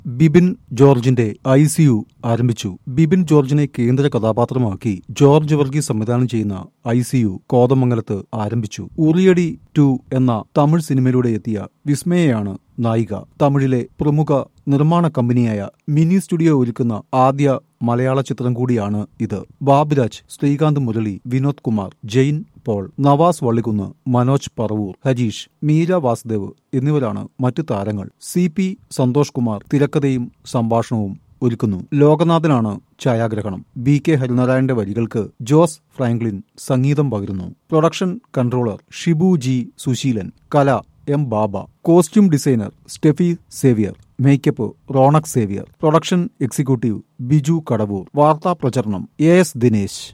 ബിബിൻ ജോർജിന്റെ I C U ആരംഭിച്ചു ബിബിൻ ജോർജിനെ കേന്ദ്ര കഥാപാത്രമാക്കി ജോർജ് വർഗീസ് സംവിധാനം ചെയ്യുന്ന ഐ സി യു കോതമംഗലത്ത് ആരംഭിച്ചു ഉറിയടി ടു എന്ന തമിഴ് സിനിമയിലൂടെ എത്തിയ വിസ്മയയാണ് നായിക തമിഴിലെ പ്രമുഖ നിർമ്മാണ കമ്പനിയായ മിനി സ്റ്റുഡിയോ ഒരുക്കുന്ന ആദ്യ മലയാള ചിത്രം കൂടിയാണ് ഇത് ബാബുരാജ് ശ്രീകാന്ത് മുരളി വിനോദ് കുമാർ ജെയിൻ പോൾ നവാസ് വള്ളിക്കുന്ന് മനോജ് പറവൂർ ഹരീഷ് മീര വാസുദേവ് എന്നിവരാണ് മറ്റു താരങ്ങൾ സി പി സന്തോഷ് കുമാർ തിരക്കഥയും സംഭാഷണവും ഒരുക്കുന്നു ലോകനാഥനാണ് ഛായാഗ്രഹണം ബി കെ ഹരിനാരായണന്റെ വരികൾക്ക് ജോസ് ഫ്രാങ്ക്ലിൻ സംഗീതം പകരുന്നു production controller Shibu G Susheelan കല M Bawa costume designer Stephy Xavier makeup Ronex Xavier production executive Biju Kadavoor വാർത്താ പ്രചരണം എ എസ് ദിനേശ്